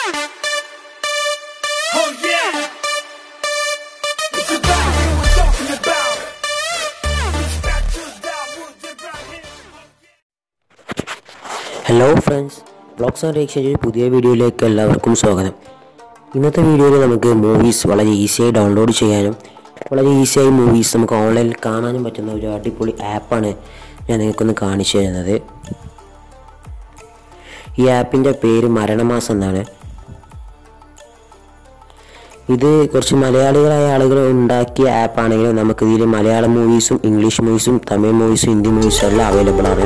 Oh yeah! It's about what we're talking about. Reach back to that wood and right here. Hello friends blogs and exchange പുതിയ വീഡിയോയിലേക്ക് എല്ലാവർക്കും സ്വാഗതം ഇന്നത്തെ വീഡിയോയിൽ നമുക്ക് മൂവീസ് വളരെ ഈസിയായി ഡൗൺലോഡ് ചെയ്യാനും വളരെ ഈസിയായി മൂവീസ് നമുക്ക് ഓൺലൈനിൽ കാണാനും പറ്റുന്ന ഒരു അടിപൊളി ആപ്പാണ് ഞാൻ നിങ്ങൾക്കൊന്ന് കാണിച്ചു തരുന്നത് ഈ ആപ്പിൻ്റെ പേര് മരണമാസം എന്നാണ് ഇത് കുറച്ച് മലയാളികളായ ആളുകൾ ഉണ്ടാക്കിയ ആപ്പാണെങ്കിലും നമുക്ക് ഇതിൽ മലയാളം മൂവീസും ഇംഗ്ലീഷ് മൂവീസും തമിഴ് മൂവീസും ഹിന്ദി മൂവീസും എല്ലാം അവൈലബിൾ ആണ്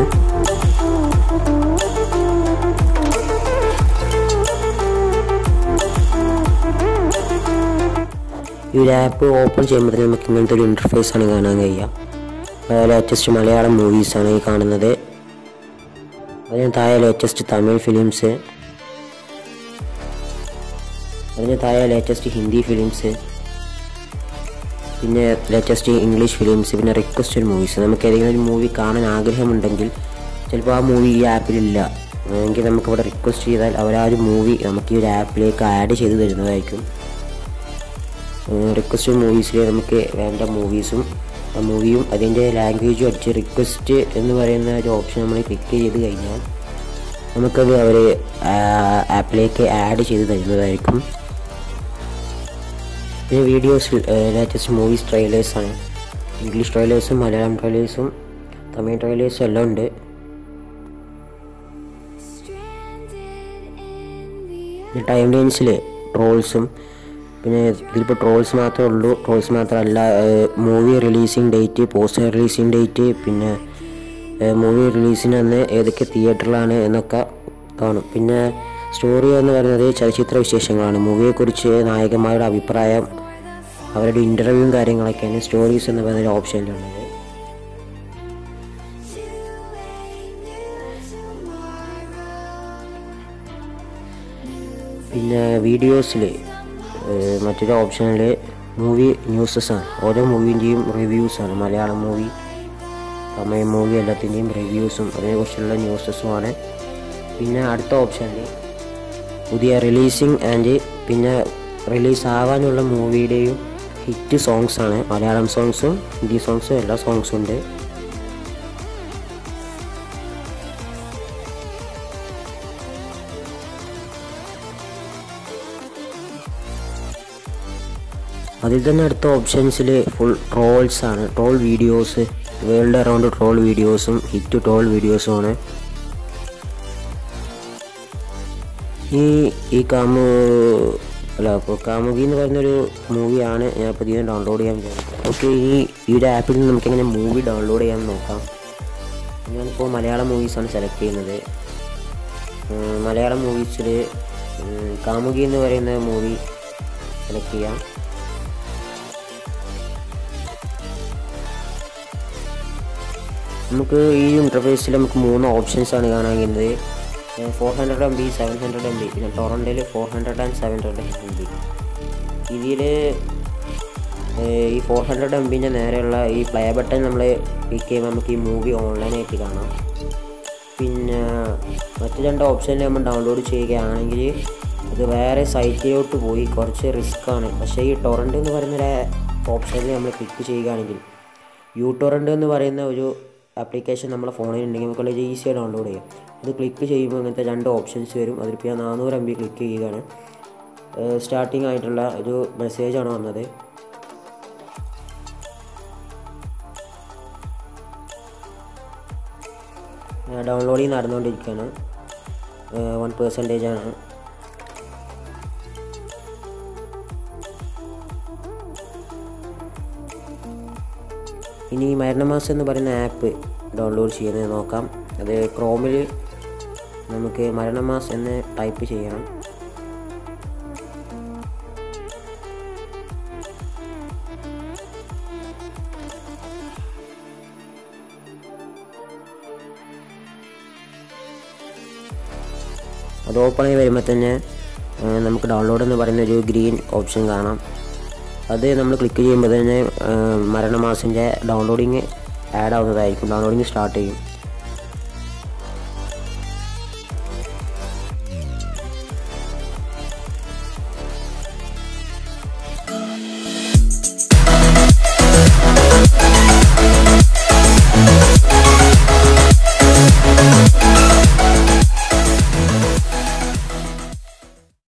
ഈ ഒരു ആപ്പ് ഓപ്പൺ ചെയ്യുമ്പോൾ തന്നെ നമുക്ക് ഇങ്ങനത്തെ ഒരു ഇൻ്റർഫേസ് ആണ് കാണാൻ കഴിയുക ലേറ്റസ്റ്റ് മലയാളം മൂവീസാണ് ഈ കാണുന്നത് അതിന് താഴെ ലേറ്റസ്റ്റ് തമിഴ് ഫിലിംസ് അതിന് താഴെ ലേറ്റസ്റ്റ് ഹിന്ദി ഫിലിംസ് പിന്നെ ലേറ്റസ്റ്റ് ഇംഗ്ലീഷ് ഫിലിംസ് പിന്നെ റിക്വസ്റ്റഡ് മൂവീസ് നമുക്ക് ഏതെങ്കിലും ഒരു മൂവി കാണാൻ ആഗ്രഹമുണ്ടെങ്കിൽ ചിലപ്പോൾ ആ മൂവി ഈ ആപ്പിലില്ല എങ്കിൽ നമുക്കിവിടെ റിക്വസ്റ്റ് ചെയ്താൽ അവർ ആ ഒരു മൂവി നമുക്ക് ഈ ഒരു ആപ്പിലേക്ക് ആഡ് ചെയ്ത് തരുന്നതായിരിക്കും റിക്വസ്റ്റ് മൂവീസിൽ നമുക്ക് വേണ്ട മൂവീസും ആ മൂവിയും അതിൻ്റെ ലാംഗ്വേജും അടിച്ച് റിക്വസ്റ്റ് എന്ന് പറയുന്ന ഒരു ഓപ്ഷൻ നമ്മൾ ക്ലിക്ക് ചെയ്ത് കഴിഞ്ഞാൽ നമുക്കത് അവർ ആപ്പിലേക്ക് ആഡ് ചെയ്ത് തരുന്നതായിരിക്കും പിന്നെ വീഡിയോസ് ലേറ്റസ്റ്റ് മൂവീസ് ട്രെയിലേഴ്സാണ് ഇംഗ്ലീഷ് ട്രെയിലേഴ്സും മലയാളം ട്രെയിലേഴ്സും തമിഴ് ട്രെയിലേഴ്സും എല്ലാം ഉണ്ട് പിന്നെ ടൈം ലൈൻസിൽ ട്രോൾസും പിന്നെ ഇതിലിപ്പോൾ ട്രോൾസ് മാത്രമേ ഉള്ളൂ ട്രോൾസ് മാത്രമല്ല movie releasing date poster releasing date പിന്നെ മൂവി റിലീസിന് അന്ന് ഏതൊക്കെ തിയേറ്ററിലാണ് എന്നൊക്കെ കാണും പിന്നെ സ്റ്റോറി എന്ന് പറയുന്നത് ചലച്ചിത്ര വിശേഷങ്ങളാണ് മൂവിയെക്കുറിച്ച് നായകന്മാരുടെ അഭിപ്രായം അവരുടെ ഇൻ്റർവ്യൂവും കാര്യങ്ങളൊക്കെയാണ് സ്റ്റോറീസ് എന്ന് പറയുന്ന ഒരു ഓപ്ഷനിലുള്ളത് പിന്നെ വീഡിയോസിൽ മറ്റൊരു ഓപ്ഷനിൽ മൂവി ന്യൂസസ് ആണ് ഓരോ മൂവിൻ്റെയും റിവ്യൂസാണ് മലയാളം മൂവി തമിഴ് മൂവി എല്ലാത്തിൻ്റെയും റിവ്യൂസും അതിനെക്കുറിച്ചുള്ള ന്യൂസസുമാണ് പിന്നെ അടുത്ത ഓപ്ഷനിൽ പുതിയ റിലീസിങ് ആൻഡ് പിന്നെ റിലീസ് ആവാനുള്ള മൂവിയുടെയും ഹിറ്റ് സോങ്സ് ആണ് മലയാളം സോങ്സും ഹിന്ദി സോങ്സും എല്ലാ സോങ്സും ഉണ്ട് അതിൽ തന്നെ അടുത്ത ഓപ്ഷൻസിൽ ഫുൾ ട്രോൾസ് ആണ് troll videos world around troll വീഡിയോസും ഹിറ്റ് ട്രോൾ വീഡിയോസും ആണ് ഈ ഈ കാമു അല്ല അപ്പോൾ കാമുകി എന്ന് പറയുന്നൊരു മൂവിയാണ് ഞാൻ ഇപ്പോൾ ഇതിനെ ഡൗൺലോഡ് ചെയ്യാൻ വിചാരിച്ചത് ഓക്കെ ഈ ഈ ഒരു ആപ്പിൽ നിന്ന് നമുക്ക് എങ്ങനെ മൂവി ഡൗൺലോഡ് ചെയ്യാൻ നോക്കാം ഞാനിപ്പോൾ മലയാളം മൂവീസാണ് സെലക്ട് ചെയ്യുന്നത് ഉം, മലയാളം മൂവീസിൽ കാമുകി എന്ന് പറയുന്ന മൂവി സെലക്ട് ചെയ്യാം നമുക്ക് ഈ ഇൻ്റർഫേസിൽ നമുക്ക് മൂന്ന് ഓപ്ഷൻസ് ആണ് കാണാൻ കഴിയുന്നത് four hundred M B seven hundred M B പിന്നെ ടൊറൻറ്റിൽ four hundred and seven hundred M B ഇതിൽ ഈ ഫോർ ഹൺഡ്രഡ് എം ബിൻ്റെ നേരെയുള്ള ഈ പ്ലേ ബട്ടൺ നമ്മൾ ക്ലിക്ക് ചെയ്യുമ്പോൾ നമുക്ക് ഈ മൂവി ഓൺലൈനായിട്ട് കാണാം പിന്നെ മറ്റു രണ്ട് ഓപ്ഷനിൽ നമ്മൾ ഡൗൺലോഡ് ചെയ്യുകയാണെങ്കിൽ അത് വേറെ സൈറ്റിലോട്ട് പോയി കുറച്ച് റിസ്ക് ആണ് പക്ഷേ ഈ ടൊറൻറ്റ് എന്ന് പറയുന്ന ഓപ്ഷനിൽ നമ്മൾ ക്ലിക്ക് ചെയ്യുകയാണെങ്കിൽ യു ടൊറൻറ്റ് എന്ന് പറയുന്ന ഒരു ആപ്ലിക്കേഷൻ നമ്മുടെ ഫോണിൽ ഉണ്ടെങ്കിൽ നമുക്ക് വളരെ ഈസിയായി ഡൗൺലോഡ് ചെയ്യാം ഇത് ക്ലിക്ക് ചെയ്യുമ്പോൾ ഇങ്ങനത്തെ രണ്ട് ഓപ്ഷൻസ് വരും അതിലിപ്പോൾ ഞാൻ നാനൂറ് എം ബി ക്ലിക്ക് ചെയ്യുകയാണ് സ്റ്റാർട്ടിംഗ് ആയിട്ടുള്ള ഒരു മെസ്സേജാണ് വന്നത് ഡൗൺലോഡിങ് നടന്നുകൊണ്ടിരിക്കുകയാണ് വൺ പേഴ്സൻറ്റേജ് ആണ് ഇനി മരണമാസം എന്ന് പറയുന്ന ആപ്പ് ഡൗൺലോഡ് ചെയ്യുന്നത് നോക്കാം അത് ക്രോമിൽ നമുക്ക് മരണമാസ് എന്ന് ടൈപ്പ് ചെയ്യണം അത് ഓപ്പൺ ആയി വരുമ്പോൾ തന്നെ ആ, നമുക്ക് ഡൗൺലോഡ് എന്ന് പറയുന്ന ഒരു ഗ്രീൻ ഓപ്ഷൻ കാണാം അത് നമ്മൾ ക്ലിക്ക് ചെയ്യുമ്പോൾ തന്നെ ആ, മരണമാസിൻ്റെ ഡൗൺലോഡിങ് ആഡ് ആവുന്നതായിരിക്കും ഡൗൺലോഡിങ് സ്റ്റാർട്ട് ചെയ്യും